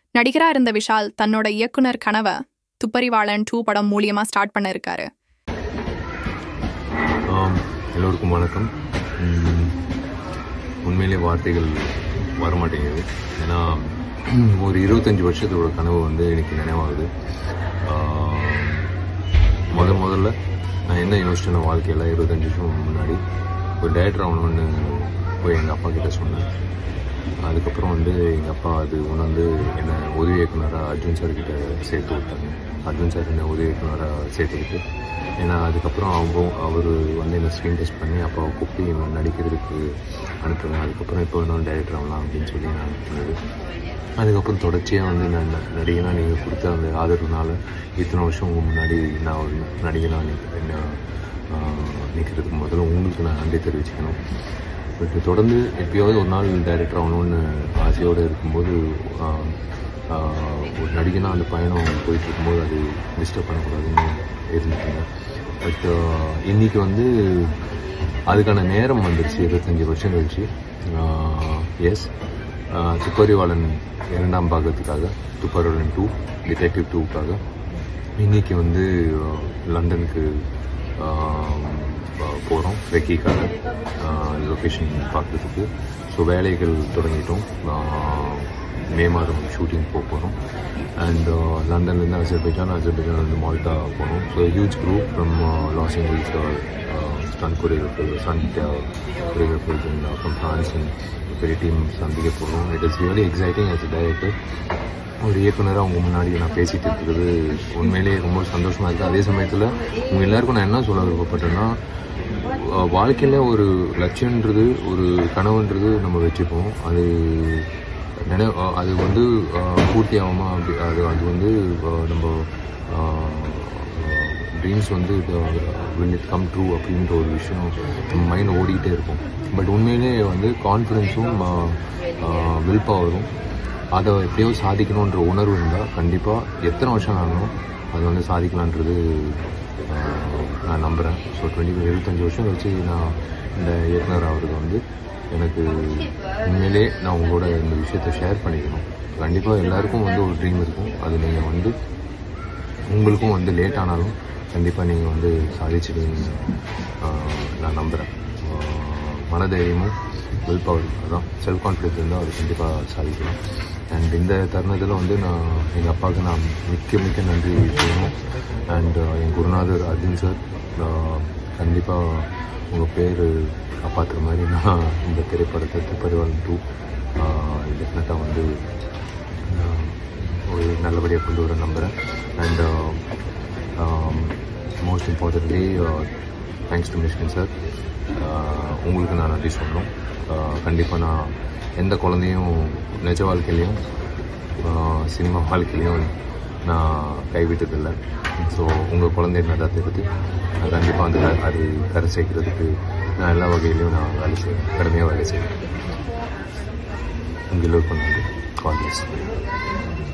நடிகராக இருந்த விஷால் தன்னோட இயக்குனர் கனவை துப்பறிவாளன் டூ படம் மூலியமா ஸ்டார்ட் பண்ண இருக்காரு ஆம், எல்லோருக்கும் வணக்கம் உம், உண்மையிலே வார்த்தைகள் வரமாட்டேங்குது ஏன்னா ஒரு இருபத்தஞ்சி வருஷத்தோட கனவு வந்து எனக்கு நினைவாகுது ஆம், முத முதல்ல நான் என்ன யோசிச்சேன்னா வாழ்க்கையில் இருபத்தஞ்சி வருஷம் முன்னாடி ஒரு டேரக்டர் ஆகணும்னு போய் எங்கள் அப்பா கிட்ட சொன்னேன் அதுக்கப்புறம் வந்து எங்கள் அப்பா அது உணர்ந்து என்னை உதவி இயக்குனராக அர்ஜுன் சார் கிட்ட சேர்த்து விட்டாங்க அர்ஜுன் சார் என்னை உதவி இயக்குனராக சேர்த்துக்கிட்டு ஏன்னா அதுக்கப்புறம் அவங்க அவர் வந்து என்னை ஸ்க்ரீன் டெஸ்ட் பண்ணி அப்பாவை கூப்பிட்டு என்னை நடிக்கிறதுக்கு அனுப்புங்க அதுக்கப்புறம் இப்போ நான் டைரக்டர் ஆகலாம் அப்படின்னு சொல்லி நான் அனுப்புனது அதுக்கப்புறம் தொடர்ச்சியாக வந்து நான் ந- நடிகனா நீங்கள் கொடுத்த அந்த ஆதரவுனால இத்தனை வருஷம் உங்கள் முன்னாடி நான் ஒரு நடிகனாக நிக்க- என்ன நிற்கிறதுக்கு முதல்ல உங்களுக்கு நான் நன்றி தெரிவிச்சுக்கணும் பட் தொடர்ந்து எப்பயாவது ஒரு நாள் டைரக்டர் ஆகணும்னு ஆசையோடு இருக்கும்போது ஆஹ், ஆஹ், ஒரு நடிகனாக அந்த பயணம் போயிட்டு இருக்கும்போது அது டிஸ்டர்ப் பண்ணக்கூடாதுன்னு இருந்துச்சுங்க பட் இன்னைக்கு வந்து அதுக்கான நேரம் வந்துருச்சு இருபத்தஞ்சி வருஷம் கழிச்சு எஸ் துப்பறிவாளன் இரண்டாம் பாகத்துக்காக துப்பறிவாளன் டூ டிடெக்டிவ் டூக்காக இன்னைக்கு வந்து அஹ், லண்டனுக்கு போகிறோம் ரெக்கிக்காக லொக்கேஷன் பார்க்குறதுக்கு ஸோ வேலைகள் தொடங்கிட்டோம் ஆஹ், மே மாதம் ஷூட்டிங் போக போகிறோம் அண்ட் லண்டன்லேருந்து அசர்பைஜான் அசர்பைஜான்லேருந்து மால்டா போகிறோம் so huge group from Los Angeles stunt choreographer stunt choreographers and from France and பெரிய டீம் சந்திக்க போகிறோம் it is really exciting as director ஒரு இயக்குனராக அவங்க முன்னாடி நான் பேசிட்டு இருக்கிறது உண்மையிலேயே ரொம்ப சந்தோஷமா இருக்குது அதே சமயத்தில் உங்க எல்லாருக்கும் நான் என்ன சொல்ல விருப்பப்பட்டேன்னா அஹ், வாழ்க்கையில ஒரு லட்சியன்றது ஒரு கனவுன்றது நம்ம வச்சுப்போம் அது நினை அஹ், அது வந்து அஹ், பூர்த்தி ஆகுமா அப்படி அது அது வந்து அஹ், நம்ம ட்ரீம்ஸ் வந்து வில் இட் கம் ட்ரூ அப்படின்ற ஒரு விஷயம் நம்ம மைண்ட் ஓடிக்கிட்டே இருக்கும் பட் உண்மையிலே வந்து கான்ஃபிடென்ஸும் வில் பவரும் அதை எப்படியோ சாதிக்கணுன்ற உணர்வு இருந்தால் கண்டிப்பாக எத்தனை வருஷம் ஆகணும் அது வந்து சாதிக்கலான்றது ஆஹ், நான் நம்புகிறேன் ஸோ டுவெண்ட்டி இருபத்தஞ்சி வருஷம் கழிச்சு நான் இந்த இயக்குனர் ஆகிறது வந்து எனக்கு உண்மையிலே நான் உங்களோட இந்த விஷயத்தை ஷேர் பண்ணிக்கணும் கண்டிப்பாக எல்லாருக்கும் வந்து ஒரு ட்ரீம் இருக்கும் அது நீங்கள் வந்து உங்களுக்கும் வந்து லேட் ஆனாலும் கண்டிப்பாக நீங்கள் வந்து சாதிச்சிடுவீங்க ஆஹ், நான் நம்புகிறேன் மனதைரியமும் வில் பவர் அதான் செல்ஃப் கான்ஃபிடன்ஸ் இருந்தால் அது கண்டிப்பாக சாதிக்கலாம் அண்ட் இந்த தருணத்தில் வந்து நான் எங்கள் அப்பாவுக்கு நான் மிக்க மிக்க நன்றி செய்யணும் அண்ட் என் குருநாதர் அர்ஜுன் சார் கண்டிப்பாக உங்கள் பேர் காப்பாற்றுற மாதிரி நான் இந்த திரைப்படத்தை திருப்பரிவாளன் டூ டெஃபினட்டாக வந்து ஆஹ், ஒரு நல்லபடியாக கொண்டு வர நம்புகிறேன் and most importantly thanks to Mishkin sir உங்களுக்கு நான் நன்றி சொல்லணும் கண்டிப்பாக நான் எந்த குழந்தையும் நிஜ வாழ்க்கையிலையும் ஆஹ், சினிமா வாழ்க்கையிலையும் நான் கைவிட்டதில்லை ஸோ உங்கள் குழந்தை நடாத்துறது நான் கண்டிப்பாக வந்து அது கரை சேர்க்கிறதுக்கு நான் எல்லா வகையிலையும் நான் வேலை செய்வேன் கடுமையாக வேலை செய்வேன் உங்கள் எல்லோருக்கும் நன்றி கால்